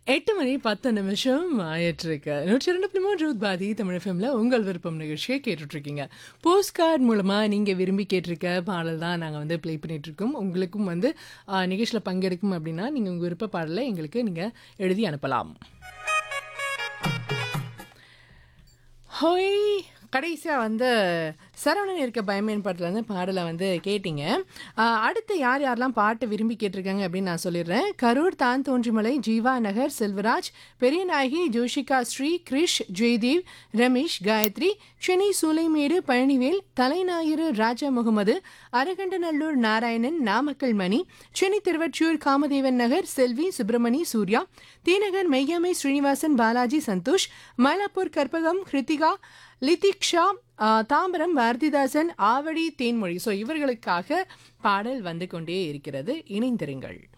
எட்டு மணி பத்து நிமிஷம் ஆயிட்டிருக்கு நூற்றி ரெண்டு புள்ளி மூன்று பாதி தமிழ் ஃபிலிமில் உங்கள் விருப்பம் நிகழ்ச்சியை கேட்டுட்ருக்கீங்க போஸ்ட் கார்டு மூலமாக நீங்கள் விரும்பி கேட்டிருக்க பாடல் தான் நாங்கள் வந்து ப்ளே பண்ணிகிட்ருக்கோம் உங்களுக்கும் வந்து நிகழ்ச்சியில் பங்கெடுக்கும் அப்படின்னா நீங்கள் உங்கள் விருப்ப பாடலை எங்களுக்கு நீங்கள் எழுதி அனுப்பலாம் ஹோய் கடைசியாக வந்து சரவணன் இருக்க பயமேன் பாட்டில் வந்து பாடலை வந்து கேட்டிங்க ஆஹ் அடுத்து யார் யாரெல்லாம் பாட்டு விரும்பி கேட்டிருக்காங்க அப்படின்னு நான் சொல்லிடுறேன் கரூர் தான் தோன்றிமலை ஜீவா நகர் செல்வராஜ் பெரியநாயகி ஜோஷிகா ஸ்ரீ கிரிஷ் ஜெய்தேவ் ரமேஷ் காயத்ரி சென்னை சூளைமேடு பழனிவேல் தலைஞாயிறு ராஜா முகமது அரகண்டநல்லூர் நாராயணன் நாமக்கல் மணி சென்னை திருவற்றியூர் காமதேவன் நகர் செல்வி சுப்பிரமணி சூர்யா தீநகர் மெய்யமை ஸ்ரீனிவாசன் பாலாஜி சந்தோஷ் மயிலாப்பூர் கற்பகம் கிருத்திகா லிதிக்ஷா ஆ, தாம்பரம் பாரதிதாசன் ஆவடி தேன்மொழி ஸோ இவர்களுக்காக பாடல் வந்து கொண்டே இருக்கிறது இணைந்திருங்கள்